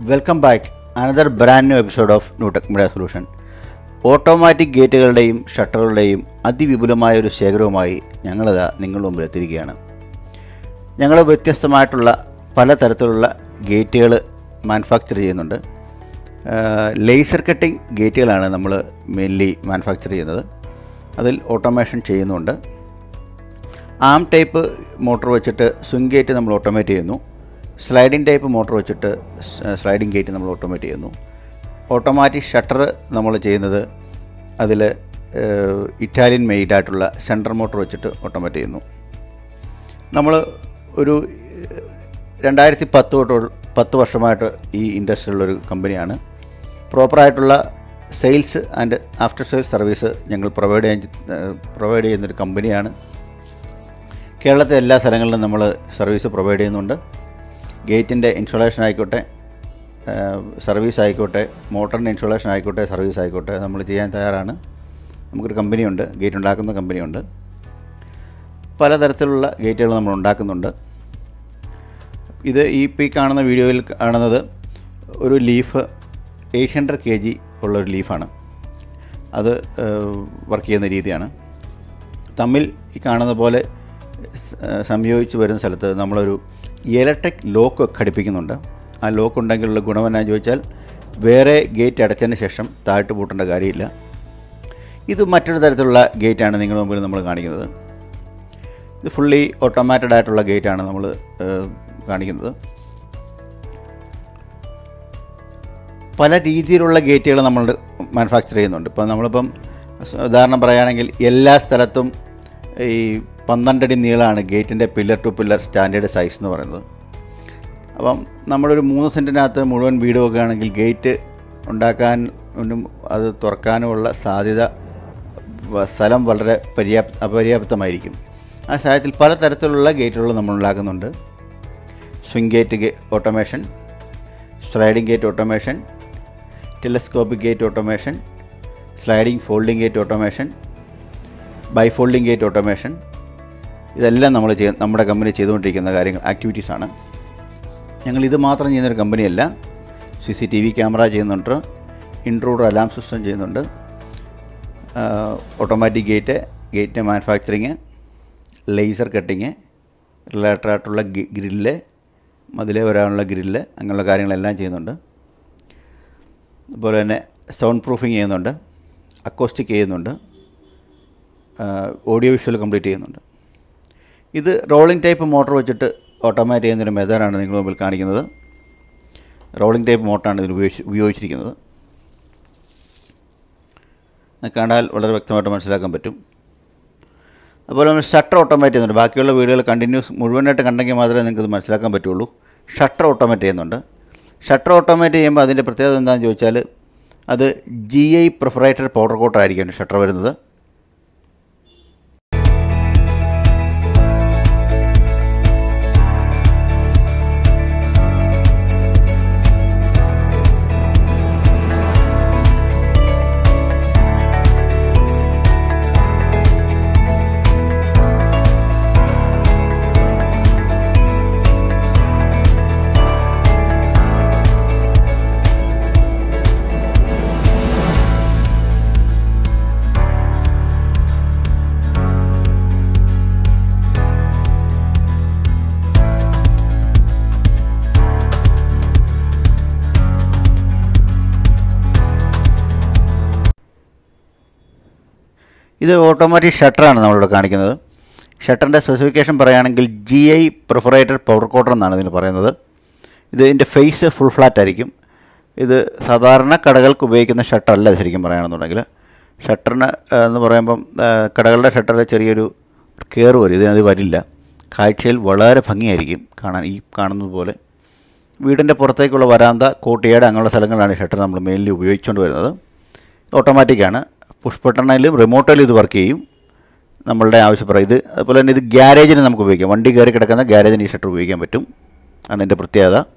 welcome back another brand new episode of Newtech media solution automatic ഗേറ്റുകളുടെയും ഷട്ടറുകളുടെയും അതിവിപുലമായ ഒരു ശേഖരവുമായി ഞങ്ങളിതാ നിങ്ങളുടെ മുമ്പിൽ എത്തിയിരിക്കുകയാണ് ഞങ്ങൾ വ്യത്യസ്തമായിട്ടുള്ള പലതരത്തിലുള്ള ഗേറ്റുകൾ മാനുഫാക്ചർ ചെയ്യുന്നുണ്ട് ലേസർ കട്ടിംഗ് ഗേറ്റുകളാണ് നമ്മൾ മെയിൻലി മാനുഫാക്ചർ ചെയ്യുന്നത് അതിൽ ഓട്ടോമേഷൻ ചെയ്യുന്നുണ്ട് ആം ടൈപ്പ് മോട്ടോർ വെച്ചിട്ട് സ്വിംഗ് ഗേറ്റ് നമ്മൾ ഓട്ടോമേറ്റ് ചെയ്യുന്നു സ്ലൈഡിംഗ് ടൈപ്പ് മോട്ടോർ വെച്ചിട്ട് സ്ലൈഡിംഗ് ഗേറ്റ് നമ്മൾ ഓട്ടോമേറ്റ് ചെയ്യുന്നു ഓട്ടോമാറ്റിക് ഷട്ടർ നമ്മൾ ചെയ്യുന്നത് അതിൽ ഇറ്റാലിയൻ മെയ്ഡ് ആയിട്ടുള്ള സെൻട്രൽ മോട്ടോർ വെച്ചിട്ട് ഓട്ടോമേറ്റ് ചെയ്യുന്നു നമ്മൾ ഒരു രണ്ടായിരത്തി പത്ത് തൊട്ട് പത്ത് വർഷമായിട്ട് ഈ ഇൻഡസ്ട്രിയിലുള്ളൊരു കമ്പനിയാണ് പ്രോപ്പറായിട്ടുള്ള sales and after sales service ഞങ്ങൾ പ്രൊവൈഡ് ചെയ്യാൻ പ്രൊവൈഡ് ചെയ്യുന്നൊരു കമ്പനിയാണ് കേരളത്തിലെ എല്ലാ സ്ഥലങ്ങളിലും നമ്മൾ സർവീസ് പ്രൊവൈഡ് ചെയ്യുന്നുണ്ട് ഗേറ്റിൻ്റെ ഇൻസ്റ്റലേഷൻ ആയിക്കോട്ടെ സർവീസ് ആയിക്കോട്ടെ മോട്ടറിൻ്റെ ഇൻസ്റ്റലേഷൻ ആയിക്കോട്ടെ സർവീസ് ആയിക്കോട്ടെ നമ്മൾ ചെയ്യാൻ തയ്യാറാണ് നമുക്കൊരു കമ്പനിയുണ്ട് ഗേറ്റ് ഉണ്ടാക്കുന്ന കമ്പനിയുണ്ട് പലതരത്തിലുള്ള ഗേറ്റുകൾ നമ്മൾ ഉണ്ടാക്കുന്നുണ്ട് ഇത് ഈ ഇപ്പോൾ ഈ കാണുന്ന വീഡിയോയിൽ കാണുന്നത് ഒരു leaf eight hundred K G ഉള്ളൊരു ലീഫാണ് അത് വർക്ക് ചെയ്യുന്ന രീതിയാണ് തമ്മിൽ ഈ കാണുന്ന പോലെ സംയോജിച്ച് വരുന്ന സ്ഥലത്ത് നമ്മളൊരു ഇലക്ട്രിക് ലോക്ക് ഘടിപ്പിക്കുന്നുണ്ട് ആ ലോക്ക് ഉണ്ടെങ്കിലുള്ള ഗുണം എന്നാന്ന് ചോദിച്ചാൽ വേറെ ഗേറ്റ് അടച്ചതിന് ശേഷം താഴ്ത്തു പൂട്ടേണ്ട കാര്യമില്ല ഇത് മറ്റൊരു തരത്തിലുള്ള ഗേറ്റാണ് നിങ്ങളുടെ മുമ്പിൽ നമ്മൾ കാണിക്കുന്നത് ഇത് ഫുള്ളി ഓട്ടോമാറ്റഡ് ആയിട്ടുള്ള ഗേറ്റാണ് നമ്മൾ കാണിക്കുന്നത് പല രീതിയിലുള്ള ഗേറ്റുകൾ നമ്മൾ മാനുഫാക്ചർ ചെയ്യുന്നുണ്ട് ഇപ്പോൾ നമ്മളിപ്പം ഉദാഹരണം പറയുകയാണെങ്കിൽ എല്ലാ സ്ഥലത്തും ഈ പന്ത്രണ്ടടി നീളമാണ് ഗേറ്റിൻ്റെ pillar to pillar standard size എന്ന് പറയുന്നത് അപ്പം നമ്മളൊരു മൂന്ന് സെൻറ്റിനകത്ത് മുഴുവൻ വീട് വെക്കുകയാണെങ്കിൽ ഗേറ്റ് ഉണ്ടാക്കാൻ അത് തുറക്കാനുമുള്ള സാധ്യത സ്ഥലം വളരെ പര്യാപ്ത അപര്യാപ്തമായിരിക്കും ആ സാഹചര്യത്തിൽ പലതരത്തിലുള്ള ഗേറ്റുകൾ നമ്മൾ ഉണ്ടാക്കുന്നുണ്ട് swing gate automation sliding gate automation telescopic gate automation sliding folding gate automation bi folding gate automation ഇതെല്ലാം നമ്മൾ ചെയ്യ നമ്മുടെ കമ്പനി ചെയ്തുകൊണ്ടിരിക്കുന്ന കാര്യങ്ങൾ ആക്ടിവിറ്റീസാണ് ഞങ്ങൾ ഇത് മാത്രം ചെയ്യുന്നൊരു കമ്പനിയല്ല C C T V camera ചെയ്യുന്നുണ്ട് ഇൻട്രൂഡർ അലാം സിസ്റ്റം ചെയ്യുന്നുണ്ട് automatic gate gate manufacturing laser cutting related ആയിട്ടുള്ള ഗ്രില്ല് മതിലേ വരാനുള്ള ഗ്രില്ല് അങ്ങനെയുള്ള കാര്യങ്ങളെല്ലാം ചെയ്യുന്നുണ്ട് അതുപോലെ തന്നെ സൗണ്ട് പ്രൂഫിങ് ചെയ്യുന്നുണ്ട് അക്കോസ്റ്റിക് ചെയ്യുന്നുണ്ട് ഓഡിയോ വിഷ്വൽ കംപ്ലീറ്റ് ചെയ്യുന്നുണ്ട് ഇത് റോളിംഗ് ടൈപ്പ് മോട്ടോർ വെച്ചിട്ട് ഓട്ടോമാറ്റ് ചെയ്യുന്നൊരു മെത്തേഡാണ് നിങ്ങൾ മുമ്പിൽ കാണിക്കുന്നത് റോളിംഗ് ടൈപ്പ് മോട്ടറാണ് ഇതിൽ ഉപയോഗിച്ച് ഉപയോഗിച്ചിരിക്കുന്നത് കണ്ടാൽ വളരെ വ്യക്തമായിട്ട് മനസ്സിലാക്കാൻ പറ്റും അതുപോലെ നമ്മൾ ഷട്ടർ ഓട്ടോമാറ്റ് ചെയ്യുന്നുണ്ട് ബാക്കിയുള്ള വീഡിയോകൾ കണ്ടിന്യൂസ് മുഴുവനായിട്ട് കണ്ടെങ്കിൽ മാത്രമേ നിങ്ങൾക്ക് ഇത് മനസ്സിലാക്കാൻ പറ്റുള്ളൂ ഷട്ടർ ഓട്ടോമാറ്റ് ചെയ്യുന്നുണ്ട് ഷട്ടർ ഓട്ടോമാറ്റ് ചെയ്യുമ്പോൾ അതിൻ്റെ പ്രത്യേകത എന്താണെന്ന് ചോദിച്ചാൽ അത് ജി ഐ പ്രിഫറേറ്റഡ് പൗഡർ കോട്ടായിരിക്കും ഷട്ടർ വരുന്നത് ഇത് ഓട്ടോമാറ്റിക് ഷട്ടറാണ് നമ്മളിവിടെ കാണിക്കുന്നത് ഷട്ടറിൻ്റെ സ്പെസിഫിക്കേഷൻ പറയുകയാണെങ്കിൽ G I perforated power coater എന്നാണ് ഇതിന് പറയുന്നത് ഇതിൻ്റെ ഫേസ് ഫുൾ ഫ്ലാറ്റ് ആയിരിക്കും ഇത് സാധാരണ കടകൾക്ക് ഉപയോഗിക്കുന്ന ഷട്ടറല്ല ശരിക്കും പറയുകയാണെന്നുണ്ടെങ്കിൽ ഷട്ടറിന് എന്ന് പറയുമ്പം കടകളുടെ ഷട്ടറിൽ ചെറിയൊരു കയറ് വരും ഇതിനത് വരില്ല കാഴ്ചയിൽ വളരെ ഭംഗിയായിരിക്കും കാണാൻ ഈ കാണുന്നത് പോലെ വീടിൻ്റെ പുറത്തേക്കുള്ള വരാന്ത കോട്ടിയാട് അങ്ങനെയുള്ള സ്ഥലങ്ങളിലാണ് ഷട്ടർ നമ്മൾ മെയിൻലി ഉപയോഗിച്ചുകൊണ്ട് വരുന്നത് ഓട്ടോമാറ്റിക്കാണ് പുഷ് ബട്ടണിലും റിമോട്ടിലും ഇത് വർക്ക് ചെയ്യും നമ്മളുടെ ആവശ്യപ്രകാരം ഇത് അതുപോലെ തന്നെ ഇത് ഗ്യാരേജിന് നമുക്ക് ഉപയോഗിക്കാം വണ്ടി കയറി കിടക്കുന്ന ഗ്യാരേജിന് ഈ ഷട്ടർ ഉപയോഗിക്കാൻ പറ്റും ആണ് എൻ്റെ പ്രത്യേകത